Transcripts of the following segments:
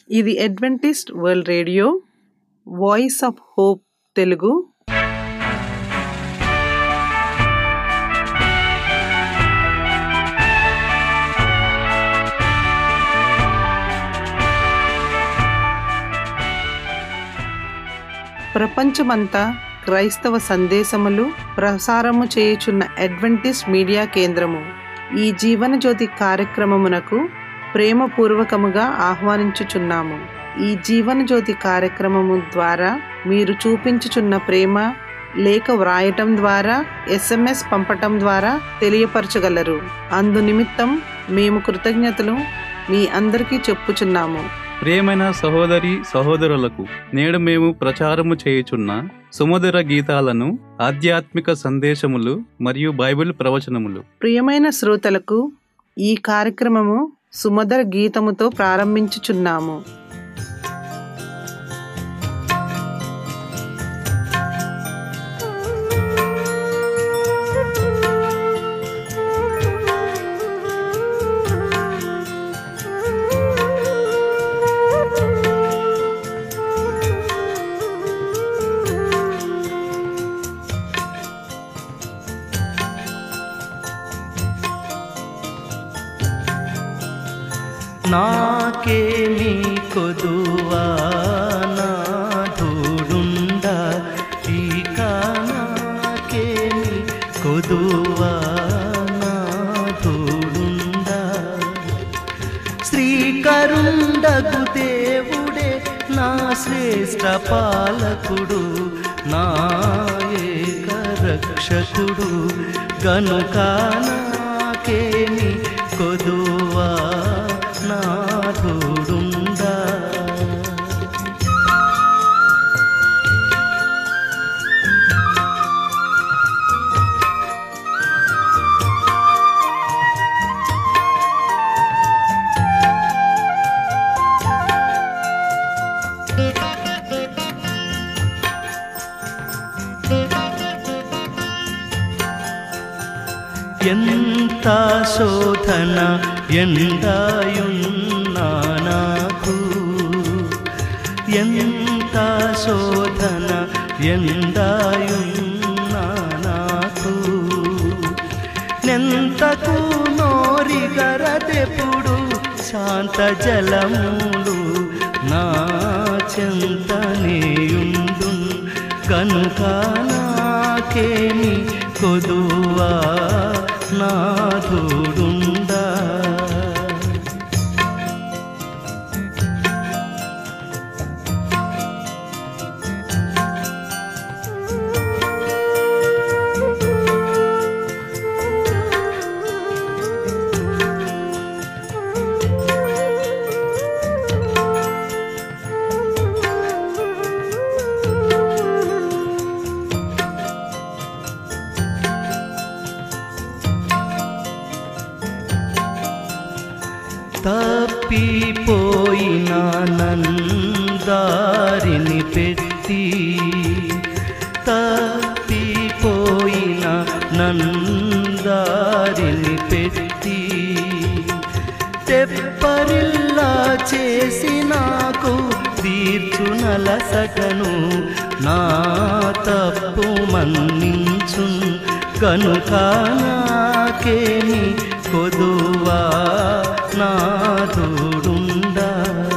ఇది Adventist World Radio Voice of Hope Telugu ప్రపంచమంతా క్రైస్తవ సందేశములు ప్రసారము చేయుచున్న అడ్వెంటిస్ట్ మీడియా కేంద్రము ఈ జీవన జ్యోతి కార్యక్రమమునకు ప్రేమపూర్వకముగా ఆహ్వానించుచున్నాము ఈ జీవన జ్యోతి కార్యక్రమము ద్వారా మీరు చూపించుచున్న ప్రేమ లేఖ వ్రాయటం ద్వారా ఎస్ఎంఎస్ పంపటం ద్వారా తెలియపరచగలరు అందు నిమిత్తం మేము కృతజ్ఞతలు మీ అందరికీ చెప్పుచున్నాము ప్రియమైన సహోదరి సహోదరులకు నేడు మేము ప్రచారము చేయుచున్న సుమధుర గీతాలను ఆధ్యాత్మిక సందేశములు మరియు బైబిల్ ప్రవచనములు ప్రియమైన శ్రోతలకు ఈ కార్యక్రమము సుమధుర గీతముతో ప్రారంభించుచున్నాము నాకేమి కొదువా నాథుడుండ ఇక నాకేమి కొదువా నాథుడుండ శ్రీకరుండగు దేవుడే నా శ్రేష్ట పాలకుడు నా ఏక రక్షకుడు గనుక నాకేమి కొదువా నాథుడుండా ఎంత శోధన ఎండాయున్నా నాకు ఎంత శోధన ఎండాయున్నా నాకు నెంతకు నోరిగరదెప్పుడు శాంత జలములు నా చెంతనేయుండు కనుక నాకేమి కొదువా నాథుడుండా తప్పిపోయిన నందారిని పెట్టి తప్పిపోయిన నందారిని పెట్టి తెప్పరిల్లా చేసి నాకు తీర్చునలసటను నా తప్పు మన్నించు కనుక నాకేమి కొదువా నాథుడుండా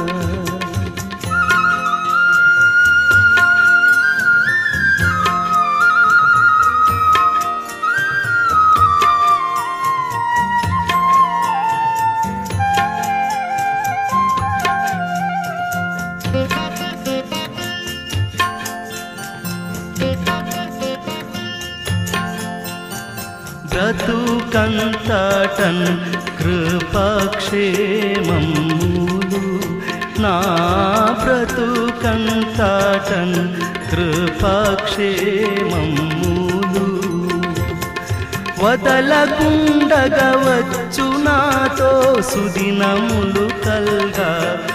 బ్రతుకంతటన్ కృపక్షేమములు నా బ్రతుకంతటన్ కృపక్షేమములు వదలకుండగవచ్చు నాతో సుదినములు కల్గా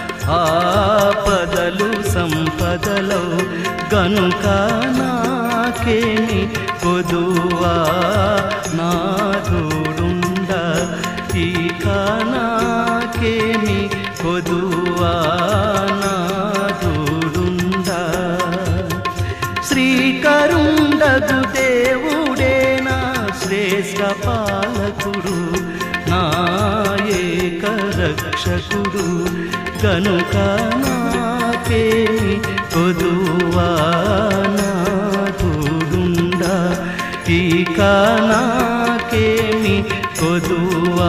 ఆపదలు సంపదలో గనుక నాకేమి కొదువా నాథుడుండా ఇక నాకేమి కొదువా నాథుడు గనుక నాకేమి కొదువా నాథుడుండా ఇక నాకేమి కొదువా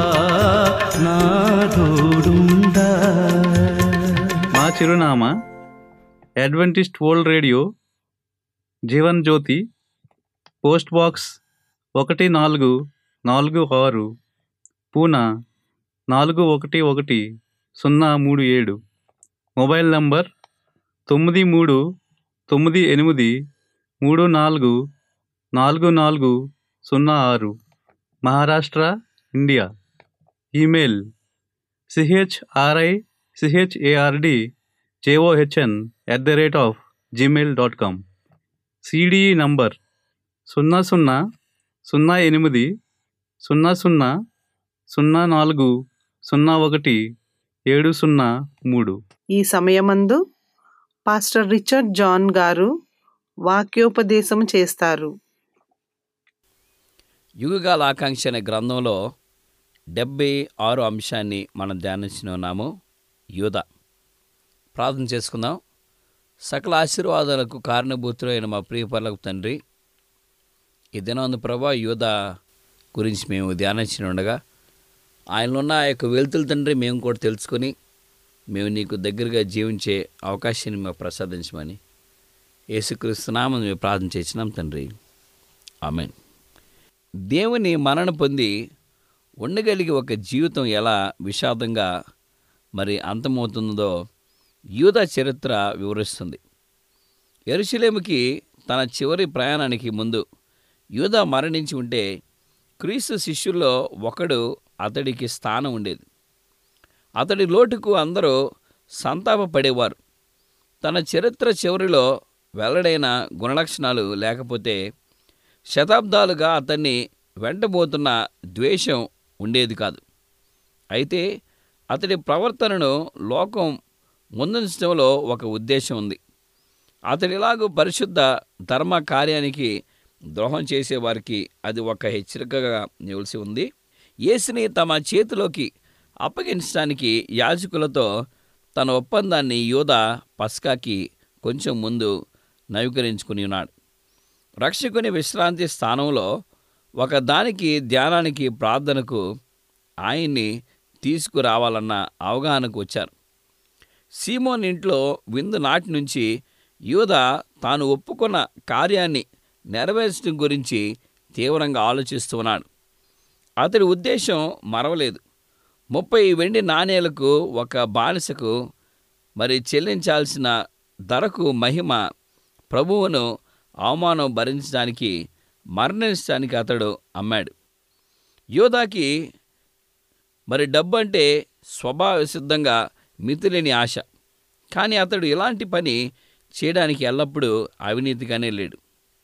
నాథుడుండా మా చిరునామా Adventist World Radio Jeevan Jyothi post box ఒకటి నాలుగు నాలుగు ఆరు పూనా నాలుగు ఒకటి ఒకటి సున్నా మూడు ఏడు మొబైల్ నంబర్ తొమ్మిది మూడు తొమ్మిది ఎనిమిది మూడు నాలుగు నాలుగు నాలుగు సున్నా ఆరు Maharashtra India email C H R I C H A R D J O H N at the rate of Gmail dot com C D E number సున్నా సున్నా సున్నా ఎనిమిది సున్నా సున్నా సున్నా నాలుగు సున్నా ఒకటి ఏడు సున్నా మూడు ఈ సమయమందు పాస్టర్ రిచర్డ్ జాన్ గారు వాక్యోపదేశం చేస్తారు యుగగాల ఆకాంక్ష అనే గ్రంథంలో డెబ్బై ఆరు అంశాన్ని మనం ధ్యానించున్నాము యూద ప్రార్థన చేసుకుందాం సకల ఆశీర్వాదాలకు కారణభూతులైన మా ప్రియపరులకు తండ్రి ఈ దినందు ప్రభా యూద గురించి మేము ధ్యానించిన ఉండగా ఆయనలో ఉన్న ఆ యొక్క వెలుతుల తండ్రి మేము కూడా తెలుసుకొని మేము నీకు దగ్గరగా జీవించే అవకాశాన్ని మాకు ప్రసాదించమని యేసుక్రీస్తునామని మేము ప్రార్థన చేసినాం తండ్రి ఆమెన్ దేవుని మరణ పొంది ఉండగలిగే ఒక జీవితం ఎలా విషాదంగా మరి అంతమవుతుందో యూద చరిత్ర వివరిస్తుంది ఎరుషలేముకి తన చివరి ప్రయాణానికి ముందు యూద మరణించి ఉంటే క్రీస్తు శిష్యుల్లో ఒకడు అతడికి స్థానం ఉండేది అతడి లోటుకు అందరూ సంతాపపడేవారు తన చరిత్ర చివరిలో వెల్లడైన గుణలక్షణాలు లేకపోతే శతాబ్దాలుగా అతన్ని వెంటబోతున్న ద్వేషం ఉండేది కాదు అయితే అతడి ప్రవర్తనను లోకం ముందుంచడంలో ఒక ఉద్దేశం ఉంది అతడిలాగూ పరిశుద్ధ ధర్మ కార్యానికి ద్రోహం చేసేవారికి అది ఒక హెచ్చరికగా నిలిచి ఉంది యేసుని తమ చేతిలోకి అప్పగించడానికి యాజకులతో తన ఒప్పందాన్ని యోధ పస్కాకి కొంచెం ముందు నవీకరించుకుని ఉన్నాడు రక్షకుని విశ్రాంతి స్థానంలో ఒక దానికి ధ్యానానికి ప్రార్థనకు ఆయన్ని తీసుకురావాలన్న అవగాహనకు వచ్చారు సీమోన్ ఇంట్లో విందు నాటి నుంచి యూద తాను ఒప్పుకున్న కార్యాన్ని నెరవేర్చడం గురించి తీవ్రంగా ఆలోచిస్తున్నాడు అతడి ఉద్దేశం మరవలేదు ముప్పై వెండి నాణేలకు ఒక బానిసకు మరి చెల్లించాల్సిన ధరకు మహిమ ప్రభువును అవమానం భరించడానికి మరణించడానికి అతడు అమ్మాడు యోధాకి మరి డబ్బు అంటే స్వభావ సిద్ధంగా మితిలేని ఆశ కానీ అతడు ఇలాంటి పని చేయడానికి ఎల్లప్పుడూ అవినీతిగానే లేడు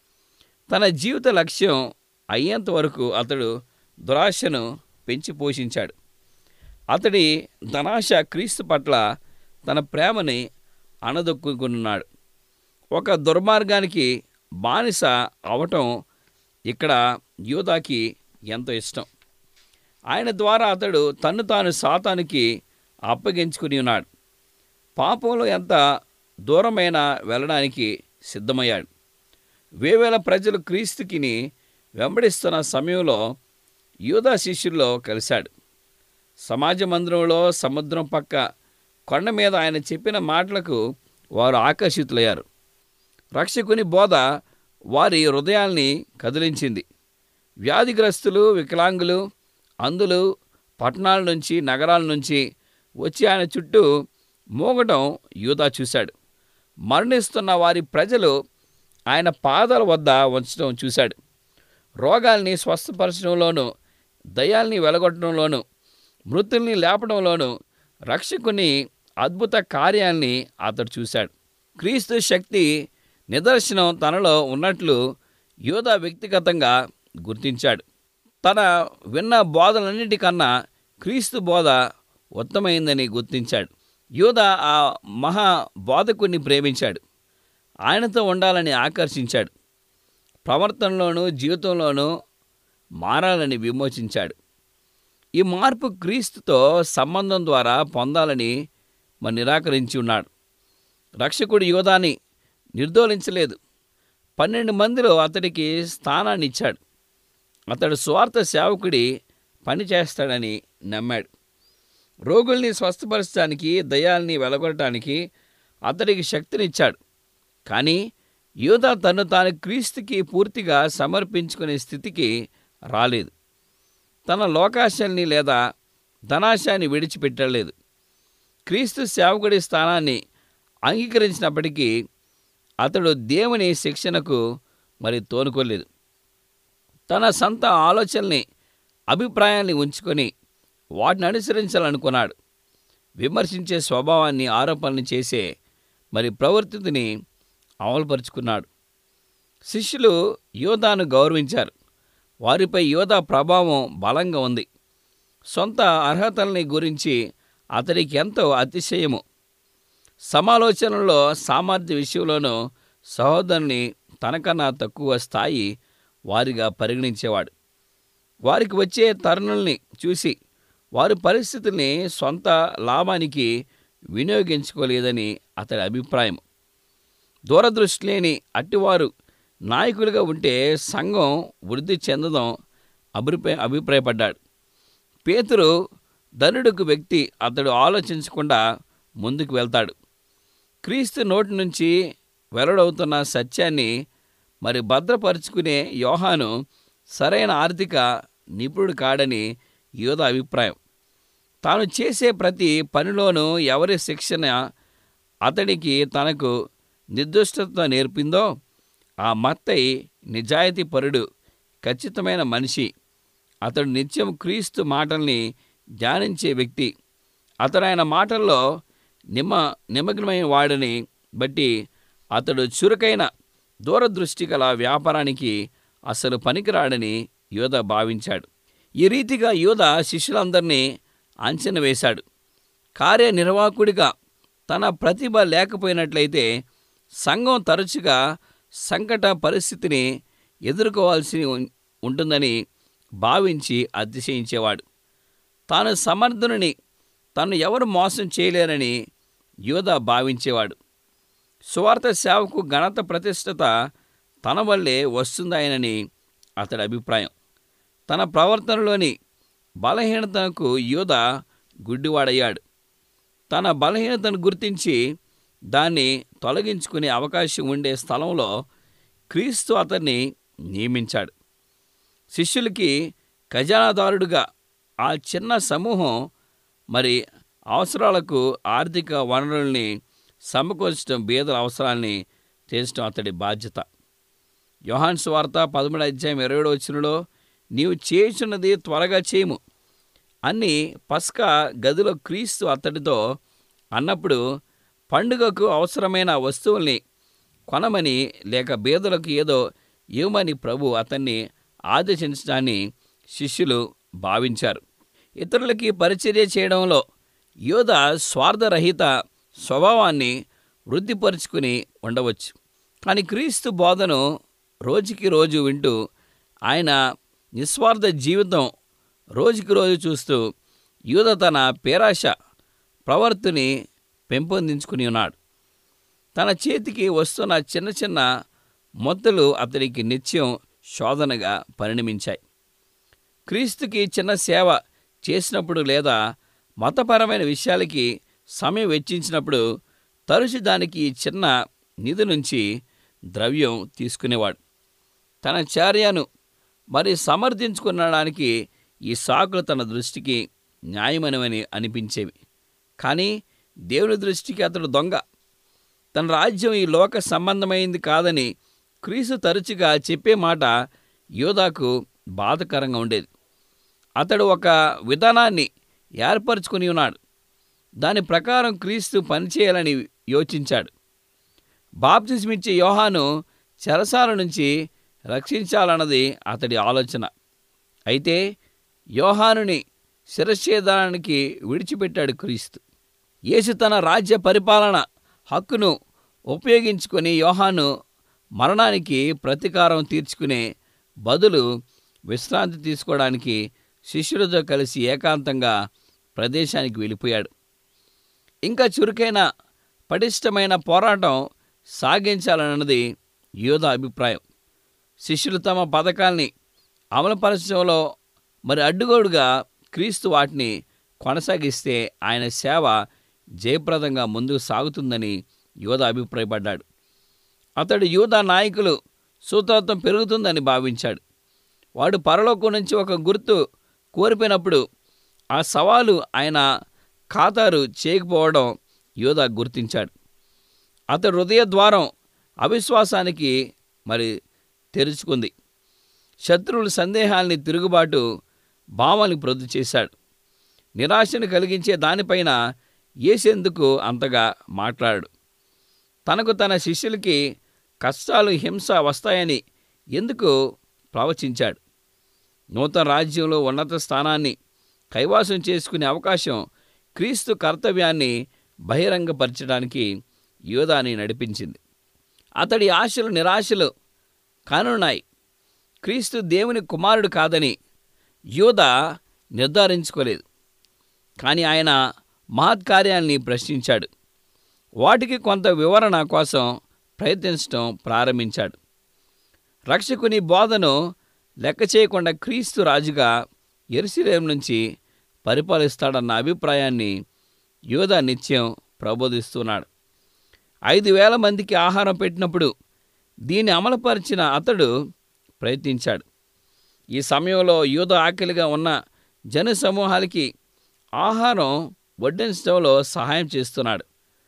తన జీవిత లక్ష్యం అయ్యేంత వరకు అతడు దురాశను పెంచి పోషించాడు అతడి ధనాశ క్రీస్తు పట్ల తన ప్రేమని అణదొక్కుకున్నాడు ఒక దుర్మార్గానికి బానిస అవటం ఇక్కడ యూదాకి ఎంతో ఇష్టం ఆయన ద్వారా అతడు తన్ను తాను సాతానికి అప్పగించుకుని ఉన్నాడు పాపంలో ఎంత దూరమైన వెళ్ళడానికి సిద్ధమయ్యాడు వేవేల ప్రజలు క్రీస్తుకిని వెంబడిస్తున్న సమయంలో యూదా శిష్యుల్లో కలిశాడు సమాజ మందిరంలో సముద్రం పక్క కొండ మీద ఆయన చెప్పిన మాటలకు వారు ఆకర్షితులయ్యారు రక్షకుని బోధ వారి హృదయాల్ని కదిలించింది వ్యాధిగ్రస్తులు వికలాంగులు అందులు పట్టణాల నుంచి నగరాల నుంచి వచ్చి ఆయన చుట్టూ మోగటం యూదా చూశాడు మరణిస్తున్న వారి ప్రజలు ఆయన పాదాల వద్ద ఉంచడం చూశాడు రోగాల్ని స్వస్థపరచడంలోనూ దయాల్ని వెలగొట్టడంలోనూ మృతుల్ని లేపడంలోనూ రక్షకుని అద్భుత కార్యాల్ని అతడు చూశాడు క్రీస్తు శక్తి నిదర్శనం తనలో ఉన్నట్లు యోధా వ్యక్తిగతంగా గుర్తించాడు తన విన్న బోధలన్నిటికన్నా క్రీస్తు బోధ ఉత్తమైందని గుర్తించాడు యోధ ఆ మహా బోధకుని ప్రేమించాడు ఆయనతో ఉండాలని ఆకర్షించాడు ప్రవర్తనలోనూ జీవితంలోనూ మారాలని విమోచించాడు ఈ మార్పు క్రీస్తుతో సంబంధం ద్వారా పొందాలని మరి నిరాకరించి ఉన్నాడు రక్షకుడు యోధాని నిర్దోలించలేదు పన్నెండు మందిలో అతడికి స్థానాన్ని ఇచ్చాడు అతడు స్వార్థ సేవకుడి పని చేస్తాడని నమ్మాడు రోగుల్ని స్వస్థపరచడానికి దయాల్ని వెలగొట్టడానికి అతడికి శక్తినిచ్చాడు కానీ యూదా తను తాను క్రీస్తుకి పూర్తిగా సమర్పించుకునే స్థితికి రాలేదు తన లోకాశాల్ని లేదా ధనాశాన్ని విడిచిపెట్టలేదు క్రీస్తు సేవకుడి స్థానాన్ని అంగీకరించినప్పటికీ అతడు దేవుని శిక్షణకు మరి తోనుకోలేదు తన సొంత ఆలోచనల్ని అభిప్రాయాల్ని ఉంచుకొని వాటిని అనుసరించాలనుకున్నాడు విమర్శించే స్వభావాన్ని ఆరోపణలు చేసే మరి ప్రవర్తిని అమలుపరుచుకున్నాడు శిష్యులు యోధాను గౌరవించారు వారిపై యోధా ప్రభావం బలంగా ఉంది సొంత అర్హతల్ని గురించి అతడికి ఎంతో అతిశయము సమాలోచనలో సామర్థ్య విషయంలోనూ సహోదరుని తనకన్నా తక్కువ స్థాయి వారిగా పరిగణించేవాడు వారికి వచ్చే తరుణుల్ని చూసి వారి పరిస్థితుల్ని సొంత లాభానికి వినియోగించుకోలేదని అతడి అభిప్రాయం దూరదృష్టి లేని అట్టివారు నాయకులుగా ఉంటే సంఘం వృద్ధి చెందడం అభిప్రాయ అభిప్రాయపడ్డాడు పేతురు ధనుడుకు వ్యక్తి అతడు ఆలోచించకుండా ముందుకు వెళ్తాడు క్రీస్తు నోటి నుంచి వెల్లడవుతున్న సత్యాన్ని మరి భద్రపరుచుకునే యోహాను సరైన ఆర్థిక నిపుణుడు కాడని యోధ అభిప్రాయం తాను చేసే ప్రతి పనిలోనూ ఎవరి శిక్షణ అతడికి తనకు నిర్దుష్టత నేర్పిందో ఆ మత్తయి నిజాయితీ పరుడు ఖచ్చితమైన మనిషి అతడు నిత్యం క్రీస్తు మాటల్ని ధ్యానించే వ్యక్తి అతడు ఆయన మాటల్లో నిమ నిమగ్నమైన వాడిని బట్టి అతడు చురుకైన దూరదృష్టి గల వ్యాపారానికి అసలు పనికిరాడని యోధ భావించాడు ఈ రీతిగా యోధ శిష్యులందరినీ అంచనా వేశాడు కార్యనిర్వాహకుడిగా తన ప్రతిభ లేకపోయినట్లయితే సంఘం తరచుగా సంకట పరిస్థితిని ఎదుర్కోవాల్సి ఉం- ఉంటుందని భావించి అతిశయించేవాడు తాను సమర్థుని తను ఎవరు మోసం చేయలేరని యోధ భావించేవాడు సువార్త సేవకు ఘనత ప్రతిష్టత తన వల్లే వస్తుందాయనని అతడి అభిప్రాయం తన ప్రవర్తనలోని బలహీనతకు యోధ గుడ్డివాడయ్యాడు తన బలహీనతను గుర్తించి దాన్ని తొలగించుకునే అవకాశం ఉండే స్థలంలో క్రీస్తు అతన్ని నియమించాడు శిష్యులకి ఖజానాదారుడుగా ఆ చిన్న సమూహం మరి అవసరాలకు ఆర్థిక వనరుల్ని సమకూర్చడం బీదల అవసరాల్ని తీర్చడం అతడి బాధ్యత యోహాన్ స్వార్త పదమూడు అధ్యాయం ఇరవై ఏడో వచ్చినలో నీవు చేయుచున్నది త్వరగా చేయము అన్ని పస్కా గదిలో క్రీస్తు అతడితో అన్నప్పుడు పండుగకు అవసరమైన వస్తువుల్ని కొనమని లేక బీదలకు ఏదో ఇవ్వమని ప్రభు అతన్ని ఆదేశించడాన్ని శిష్యులు భావించారు ఇతరులకి పరిచర్య చేయడంలో యోధ స్వార్థరహిత స్వభావాన్ని వృద్ధిపరుచుకుని ఉండవచ్చు కానీ క్రీస్తు బోధను రోజుకి రోజు వింటూ ఆయన నిస్వార్థ జీవితం రోజుకి రోజు చూస్తూ యూద తన పేరాశ ప్రవర్తిని పెంపొందించుకుని ఉన్నాడు తన చేతికి వస్తున్న చిన్న చిన్న మొత్తలు అతడికి నిత్యం శోధనగా పరిణమించాయి క్రీస్తుకి చిన్న సేవ చేసినప్పుడు లేదా మతపరమైన విషయాలకి సమయం వెచ్చించినప్పుడు తరచు దానికి ఈ చిన్న నిధి నుంచి ద్రవ్యం తీసుకునేవాడు తన చర్యను మరి సమర్థించుకునడానికి ఈ సాకులు తన దృష్టికి న్యాయమైనవని అనిపించేవి కానీ దేవుని దృష్టికి అతడు దొంగ తన రాజ్యం ఈ లోక సంబంధమైంది కాదని క్రీస్తు తరచుగా చెప్పే మాట యోధాకు బాధకరంగా ఉండేది అతడు ఒక విధానాన్ని ఏర్పరచుకుని ఉన్నాడు దాని ప్రకారం క్రీస్తు పనిచేయాలని యోచించాడు బాప్తిస్మిచ్చే యోహాను చెరసాల నుంచి రక్షించాలన్నది అతడి ఆలోచన అయితే యోహానుని శిరచ్ఛేదానికి విడిచిపెట్టాడు క్రీస్తు యేసు తన రాజ్య పరిపాలన హక్కును ఉపయోగించుకొని యోహాను మరణానికి ప్రతీకారం తీర్చుకునే బదులు విశ్రాంతి తీసుకోవడానికి శిష్యులతో కలిసి ఏకాంతంగా ప్రదేశానికి వెళ్ళిపోయాడు ఇంకా చురుకైన పటిష్టమైన పోరాటం సాగించాలన్నది యోధ అభిప్రాయం శిష్యులు తమ పథకాల్ని అమలుపరచడంలో మరి అడ్డుగోడుగా క్రీస్తు వాటిని కొనసాగిస్తే ఆయన సేవ జయప్రదంగా ముందుకు సాగుతుందని యోధ అభిప్రాయపడ్డాడు అతడు యూదా నాయకులు సూత్రత్వం పెరుగుతుందని భావించాడు వాడు పరలోకం నుంచి ఒక గుర్తు కోరిపోయినప్పుడు ఆ సవాలు ఆయన ఖాతారు చేయకపోవడం యోధా గుర్తించాడు అతడు హృదయ ద్వారం అవిశ్వాసానికి మరి తెరుచుకుంది శత్రువుల సందేహాల్ని తిరుగుబాటు భావాన్ని ప్రొద్దు చేశాడు నిరాశను కలిగించే దానిపైన ఏసేందుకు అంతగా మాట్లాడు తనకు తన శిష్యులకి కష్టాలు హింస వస్తాయని ఎందుకు ప్రవచించాడు నూతన రాజ్యంలో ఉన్నత స్థానాన్ని కైవాసం చేసుకునే అవకాశం క్రీస్తు కర్తవ్యాన్ని బహిరంగపరచడానికి యోధాని నడిపించింది అతడి ఆశలు నిరాశలు కానున్నాయి క్రీస్తు దేవుని కుమారుడు కాదని యోధ నిర్ధారించుకోలేదు కానీ ఆయన మహత్కార్యాల్ని ప్రశ్నించాడు వాటికి కొంత వివరణ కోసం ప్రయత్నించడం ప్రారంభించాడు రక్షకుని బోధను లెక్క చేయకుండా క్రీస్తు రాజుగా ఎరుసలేం నుంచి పరిపాలిస్తాడన్న అభిప్రాయాన్ని యోధ నిత్యం ప్రబోధిస్తున్నాడు ఐదు వేల మందికి ఆహారం పెట్టినప్పుడు దీన్ని అమలుపరిచిన అతడు ప్రయత్నించాడు ఈ సమయంలో యూద ఆకలిగా ఉన్న జన సమూహాలకి ఆహారం వడ్డించడంలో సహాయం చేస్తున్నాడు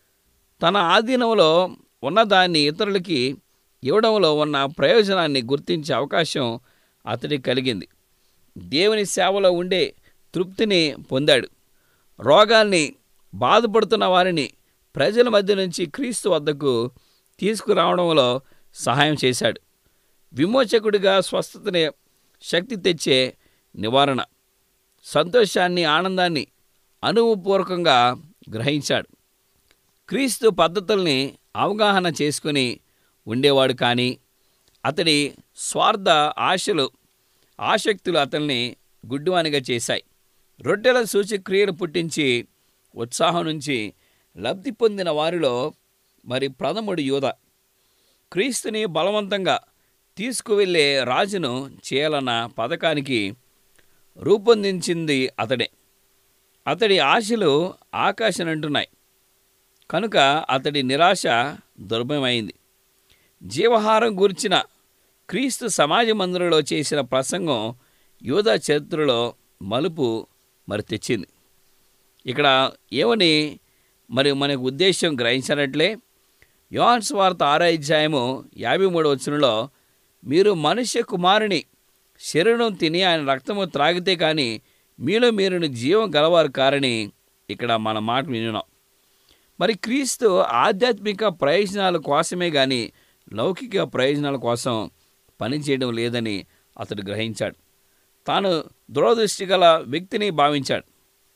తన ఆధీనంలో ఉన్నదాన్ని ఇతరులకి ఇవ్వడంలో ఉన్న ప్రయోజనాన్ని గుర్తించే అవకాశం అతడికి కలిగింది దేవుని సేవలో ఉండే తృప్తిని పొందాడు రోగాల్ని బాధపడుతున్న వారిని ప్రజల మధ్య నుంచి క్రీస్తు వద్దకు తీసుకురావడంలో సహాయం చేశాడు విమోచకుడిగా స్వస్థతని శక్తి తెచ్చే నివారణ సంతోషాన్ని ఆనందాన్ని అనుభవపూర్వకంగా గ్రహించాడు క్రీస్తు పద్ధతుల్ని అవగాహన చేసుకుని ఉండేవాడు కానీ అతడి స్వార్థ ఆశలు ఆసక్తులు అతన్ని గుడ్డివానిగా చేశాయి రొట్టెల సూచక్రియలు పుట్టించి ఉత్సాహం నుంచి లబ్ధి పొందిన వారిలో మరి ప్రథముడు యూద క్రీస్తుని బలవంతంగా తీసుకువెళ్ళే రాజును చేయాలన్న పథకానికి రూపొందించింది అతడే అతడి ఆశలు ఆకాశనంటున్నాయి కనుక అతడి నిరాశ దుర్భమైంది జీవహారం గురించిన క్రీస్తు సమాజ మందిరంలో చేసిన ప్రసంగం యూదా చరిత్రలో మలుపు మరి తెచ్చింది ఇక్కడ ఏమని మరి మనకు ఉద్దేశం గ్రహించినట్లే యోహాన్స్ వార్త ఆరో అధ్యాయము యాభై మూడు వచనంలో మీరు మనుష్య కుమారుని శరీరం తిని ఆయన రక్తము త్రాగితే కానీ మీలో మీరు జీవం గలవారు కారని ఇక్కడ మన మాట విన్నాం మరి క్రీస్తు ఆధ్యాత్మిక ప్రయోజనాల కోసమే కానీ లౌకిక ప్రయోజనాల కోసం పనిచేయడం లేదని అతడు గ్రహించాడు తాను దురదృష్టి గల వ్యక్తిని భావించాడు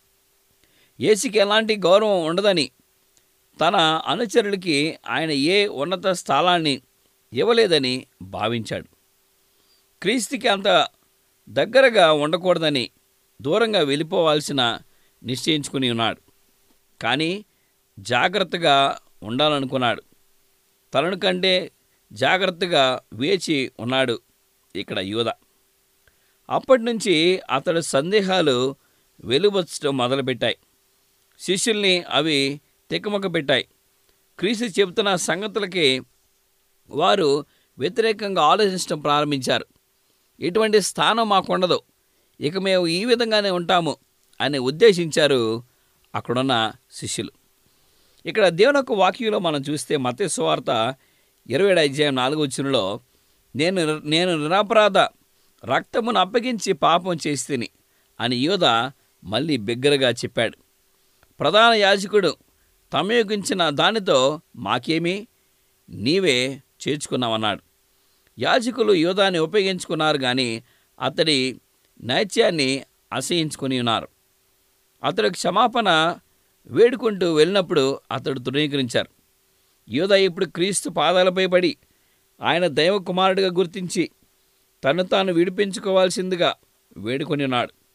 ఏసుకి ఎలాంటి గౌరవం ఉండదని తన అనుచరులకి ఆయన ఏ ఉన్నత స్థలాన్ని ఇవ్వలేదని భావించాడు క్రీస్తుకి అంత దగ్గరగా ఉండకూడదని దూరంగా వెళ్ళిపోవాల్సిన నిశ్చయించుకుని ఉన్నాడు కానీ జాగ్రత్తగా ఉండాలనుకున్నాడు తనను కంటే జాగ్రత్తగా వేచి ఉన్నాడు ఇక్కడ యూద అప్పటి నుంచి అతడు సందేహాలు వెలువచ్చడం మొదలుపెట్టాయి శిష్యుల్ని అవి తికమక పెట్టాయి క్రీస్తు చెబుతున్న సంగతులకి వారు వ్యతిరేకంగా ఆలోచించడం ప్రారంభించారు ఎటువంటి స్థానం మాకుండదు ఇక మేము ఈ విధంగానే ఉంటాము అని ఉద్దేశించారు అక్కడున్న శిష్యులు ఇక్కడ దేవుని యొక్క వాక్యంలో మనం చూస్తే మత సువార్త ఇరవై ఏడు అధ్యాయం నాలుగు వచ్చినలో నేను నేను నిరపరాధ రక్తమును అప్పగించి పాపం చేస్తేని అని యోధ మళ్ళీ బిగ్గరగా చెప్పాడు ప్రధాన యాజకుడు తమయోగించిన దానితో మాకేమీ నీవే చేర్చుకున్నావన్నాడు యాజకులు యోధాన్ని ఉపయోగించుకున్నారు కానీ అతడి నైత్యాన్ని అసహించుకుని ఉన్నారు అతడు క్షమాపణ వేడుకుంటూ వెళ్ళినప్పుడు అతడు తృణీకరించారు యోధ ఇప్పుడు క్రీస్తు పాదాలపై పడి ఆయన దైవ కుమారుడిగా గుర్తించి తను తాను విడిపించుకోవాల్సిందిగా వేడుకొని ఉన్నాడు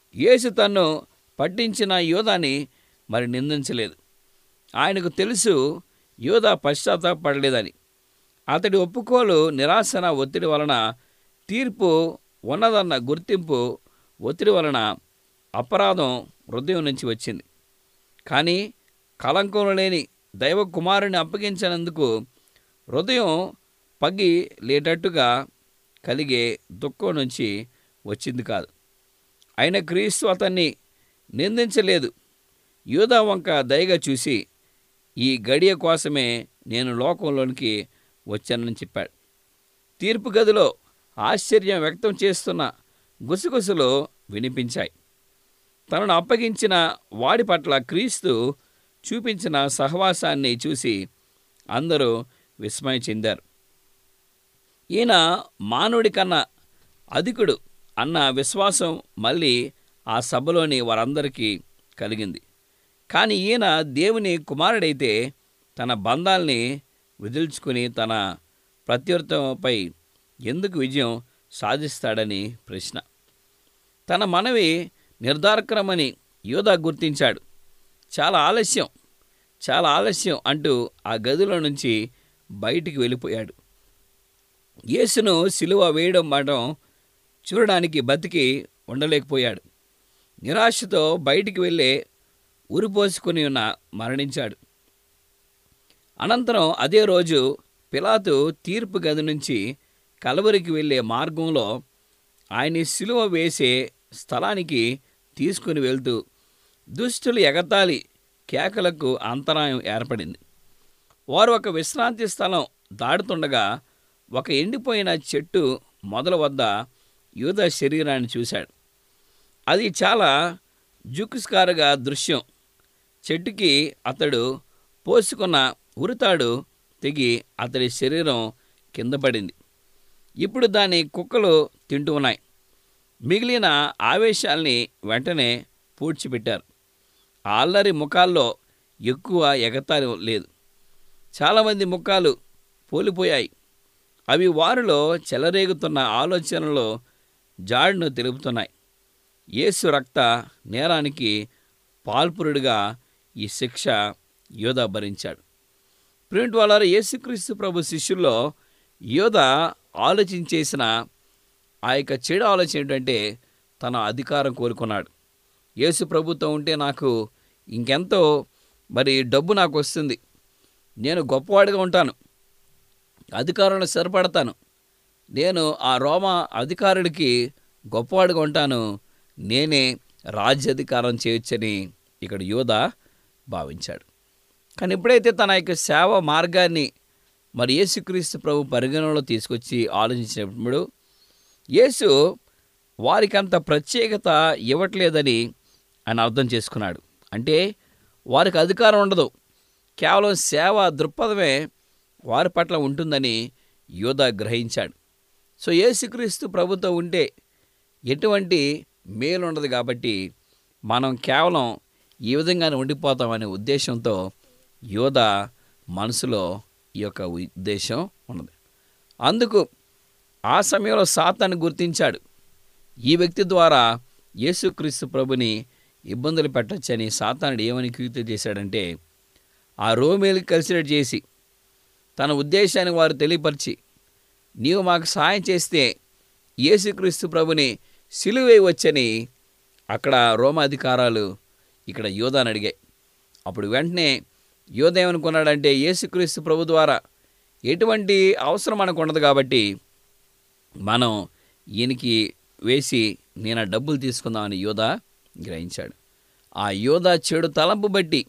యేసు తన్ను పట్టించిన యోధాని మరి నిందించలేదు ఆయనకు తెలుసు యోధా పశ్చాత్తాపడలేదని అతడి ఒప్పుకోలు నిరాశన ఒత్తిడి వలన తీర్పు ఉన్నదన్న గుర్తింపు ఒత్తిడి వలన అపరాధం హృదయం నుంచి వచ్చింది కానీ కలంకం లేని దైవ కుమారుని అప్పగించినందుకు హృదయం పగి లేటట్టుగా కలిగే దుఃఖం నుంచి వచ్చింది కాదు అయిన క్రీస్తు అతన్ని నిందించలేదు యూదా వంక దయగా చూసి ఈ గడియ కోసమే నేను లోకంలోనికి వచ్చానని చెప్పాడు తీర్పు గదిలో ఆశ్చర్యం వ్యక్తం చేస్తున్న గుసగుసలు వినిపించాయి తనను అప్పగించిన వాడి పట్ల క్రీస్తు చూపించిన సహవాసాన్ని చూసి అందరూ విస్మయం చెందారు ఈయన మానవుడి కన్నా అధికుడు అన్న విశ్వాసం మళ్ళీ ఆ సభలోని వారందరికీ కలిగింది కానీ ఈయన దేవుని కుమారుడైతే తన బంధాల్ని విదిల్చుకుని తన ప్రత్యర్థంపై ఎందుకు విజయం సాధిస్తాడని ప్రశ్న తన మనవి నిర్ధారకరమని యోధా గుర్తించాడు చాలా ఆలస్యం చాలా ఆలస్యం అంటూ ఆ గదిలో నుంచి బయటికి వెళ్ళిపోయాడు యేసును సిలువ వేయడం మాటం చూడడానికి బతికి ఉండలేకపోయాడు నిరాశతో బయటికి వెళ్ళే ఉరిపోసుకుని ఉన్న మరణించాడు అనంతరం అదే రోజు పిలాతు తీర్పు గది నుంచి కలవరికి వెళ్ళే మార్గంలో ఆయన్ని సిలువ వేసే స్థలానికి తీసుకుని వెళ్తూ దుష్టులు ఎగతాళి కేకలకు అంతరాయం ఏర్పడింది వారు ఒక విశ్రాంతి స్థలం దాడుతుండగా ఒక ఎండిపోయిన చెట్టు మొదల వద్ద యూద శరీరాన్ని చూశాడు అది చాలా జుకుస్కారుగా దృశ్యం చెట్టుకి అతడు పోసుకున్న ఉరితాడు తెగి అతడి శరీరం కింద పడింది ఇప్పుడు దాని కుక్కలు తింటూ ఉన్నాయి మిగిలిన ఆవేశాల్ని వెంటనే పూడ్చిపెట్టారు ఆ అల్లరి ముఖాల్లో ఎక్కువ ఎగతాళి లేదు చాలామంది ముఖాలు పోలిపోయాయి అవి వారిలో చెలరేగుతున్న ఆలోచనలో జాడును తెలుపుతున్నాయి యేసు రక్త నేరానికి పాల్పురుడిగా ఈ శిక్ష యోధ భరించాడు ప్రింట్ వాళ్ళ యేసుక్రీస్తు ప్రభు శిష్యుల్లో యోధ ఆలోచించేసిన ఆ యొక్క చెడు ఆలోచన ఏంటంటే తన అధికారం కోరుకున్నాడు యేసు ప్రభుతో ఉంటే నాకు ఇంకెంతో మరి డబ్బు నాకు వస్తుంది నేను గొప్పవాడిగా ఉంటాను అధికారంలో సరిపడతాను నేను ఆ రోమా అధికారుడికి గొప్పవాడిగా ఉంటాను నేనే రాజ్యాధికారం చేయొచ్చని ఇక్కడ యోధ భావించాడు కానీ ఎప్పుడైతే తన యొక్క సేవ మార్గాన్ని మరి యేసుక్రీస్తు ప్రభు పరిగణనలో తీసుకొచ్చి ఆలోచించినప్పుడు యేసు వారికి అంత ప్రత్యేకత ఇవ్వట్లేదని ఆయన అర్థం చేసుకున్నాడు అంటే వారికి అధికారం ఉండదు కేవలం సేవ దృక్పథమే వారి పట్ల ఉంటుందని యోధ గ్రహించాడు సో యేసుక్రీస్తు ప్రభుతో ఉంటే ఎటువంటి మేలు ఉండదు కాబట్టి మనం కేవలం ఈ విధంగానే ఉండిపోతామనే ఉద్దేశంతో యోధ మనసులో ఈ యొక్క ఉద్దేశం ఉన్నది అందుకు ఆ సమయంలో సాతాన్ని గుర్తించాడు ఈ వ్యక్తి ద్వారా యేసుక్రీస్తు ప్రభుని ఇబ్బందులు పెట్టొచ్చని సాతానుడు ఏమని కీర్తి చేశాడంటే ఆ రోమేలు కలిసినట్టు చేసి తన ఉద్దేశాన్ని వారు తెలియపరిచి నీవు మాకు సహాయం చేస్తే యేసుక్రీస్తు ప్రభుని సిలువేయవచ్చని అక్కడ రోమాధికారాలు ఇక్కడ యోధాని అడిగాయి అప్పుడు వెంటనే యోధ ఏమనుకున్నాడంటే యేసుక్రీస్తు ప్రభు ద్వారా ఎటువంటి అవసరం మనకు ఉండదు కాబట్టి మనం ఈయనకి వేసి నేను ఆ డబ్బులు తీసుకుందామని యోధ గ్రహించాడు ఆ యోధ చెడు తలంపు బట్టి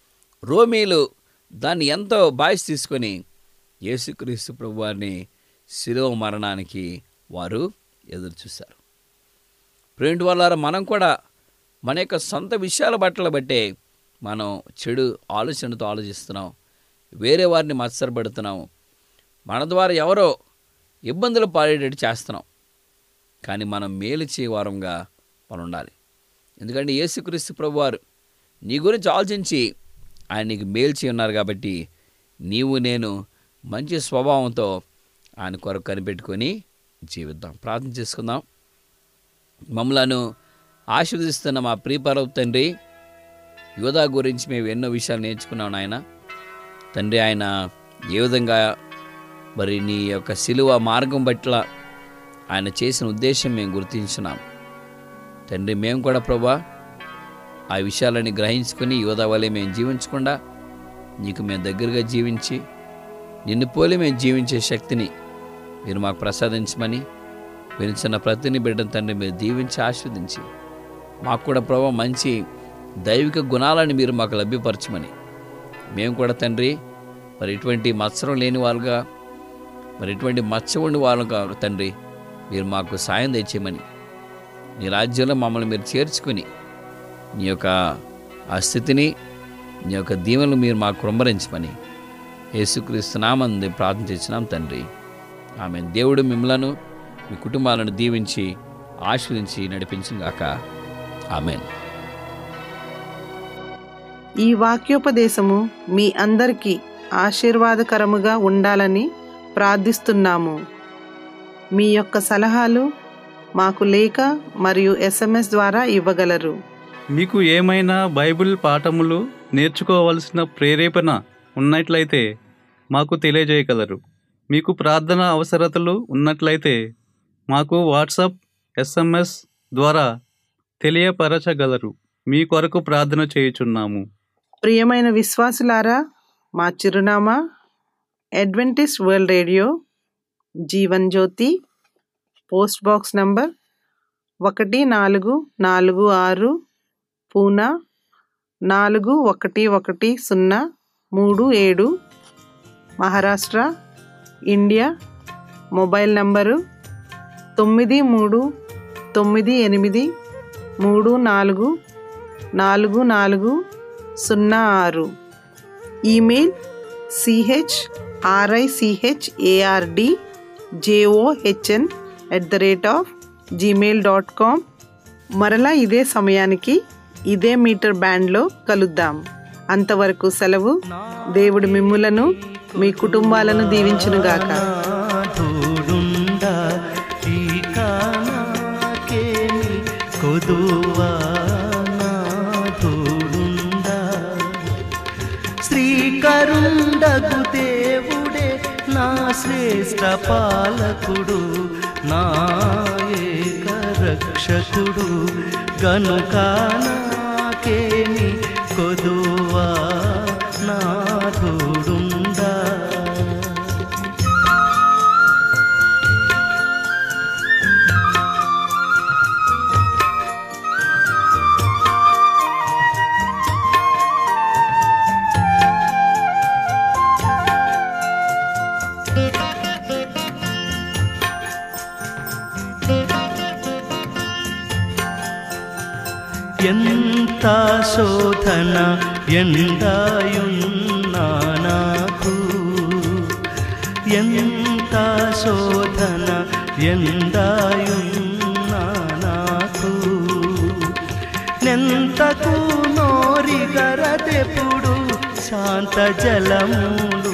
రోమీలు దాన్ని ఎంతో బాయ్స్ తీసుకొని యేసుక్రీస్తు ప్రభు వారిని శిలువ మరణానికి వారు ఎదురు చూశారు ప్రేంటి వాళ్ళారా మనం కూడా మన యొక్క సొంత విషయాల బట్టలు బట్టే మనం చెడు ఆలోచనతో ఆలోచిస్తున్నాం వేరే వారిని మత్సరపెడుతున్నాం మన ద్వారా ఎవరో ఇబ్బందులు పాడేటట్టు చేస్తున్నాం కానీ మనం మేలు చేయవారంగా మనం ఉండాలి ఎందుకంటే యేసుక్రీస్తు ప్రభువారు నీ గురించి ఆలోచించి ఆయన నీకు మేలు చేయన్నారు కాబట్టి నీవు నేను మంచి స్వభావంతో ఆయన కొరకు కనిపెట్టుకొని జీవిద్దాం ప్రార్థన చేసుకుందాం మమ్మలను ఆశీర్వదిస్తున్న మా ప్రియపరవ తండ్రి యోధా గురించి మేము ఎన్నో విషయాలు నేర్చుకున్నాం నాయన తండ్రి ఆయన ఏ విధంగా మరి నీ యొక్క శిలువ మార్గం పట్ల ఆయన చేసిన ఉద్దేశం మేము గుర్తించున్నాం తండ్రి మేము కూడా ప్రభా ఆ విషయాలని గ్రహించుకొని యోధా వలె మేము జీవించకుండా నీకు మేము దగ్గరగా జీవించి నిన్ను పోలి మేము జీవించే శక్తిని మీరు మాకు ప్రసాదించమని వినిచిన ప్రతిని బిడ్డను తండ్రి మీరు దీవించి ఆస్వాదించి మాకు కూడా ప్రభావ మంచి దైవిక గుణాలను మీరు మాకు లభ్యపరచమని మేము కూడా తండ్రి మరి ఇటువంటి మత్సరం లేని వాళ్ళుగా మరి ఇటువంటి మచ్చ ఉండి వాళ్ళుగా తండ్రి మీరు మాకు సాయం తెచ్చేయమని నీ రాజ్యంలో మమ్మల్ని మీరు చేర్చుకుని నీ యొక్క ఆ స్థితిని నీ యొక్క దీవెనలు మీరు మాకు కృంభరించమని యేసుక్రీస్తునామంది ప్రార్థన చేసినాం తండ్రి ఆమె దేవుడు మిమ్మలను మీ కుటుంబాలను దీవించి ఆశీర్వించి నడిపించుగాక ఆమెన్ ఈ వాక్యోపదేశము మీ అందరికీ ఆశీర్వాదకరముగా ఉండాలని ప్రార్థిస్తున్నాము మీ యొక్క సలహాలు మాకు లేఖ మరియు ఎస్ఎంఎస్ ద్వారా ఇవ్వగలరు మీకు ఏమైనా బైబిల్ పాఠములు నేర్చుకోవలసిన ప్రేరేపణ ఉన్నట్లయితే మాకు తెలియజేయగలరు మీకు ప్రార్థన అవసరతలు ఉన్నట్లయితే మాకు వాట్సాప్ ఎస్ఎంఎస్ ద్వారా తెలియపరచగలరు మీ కొరకు ప్రార్థన చేయుచున్నాము ప్రియమైన విశ్వాసులారా మా చిరునామా Adventist World Radio Jeevan Jyothi post box number ఒకటి నాలుగు నాలుగు ఆరు పూనా నాలుగు ఒకటి ఒకటి సున్నా మూడు ఏడు మహారాష్ట్ర ఇండియా మొబైల్ నంబరు తొమ్మిది మూడు తొమ్మిది ఎనిమిది మూడు నాలుగు నాలుగు నాలుగు సున్నా ఆరు email C H R I C H A R D J O H N at the rate of Gmail dot com మరలా ఇదే సమయానికి ఇదే మీటర్ బ్యాండ్లో కలుద్దాం అంతవరకు సెలవు దేవుడు మిమ్ములను మీ కుటుంబాలను దీవించునుగాక నాథుడుండా ఇక నాకేమి కొదువా నాథుడుండా శ్రీకరుండగు దేవుడే నా శ్రేష్ట పాలకుడు నా ఏక రక్షకుడు గనుక నాకేమి కొదువా నాథుడుండా ఎంత శోధన ఎండాయున్నా నాకు ఎంత శోధన ఎండాయున్నా నాకు నెంతకు నోరిగరదెప్పుడు శాంత జలములు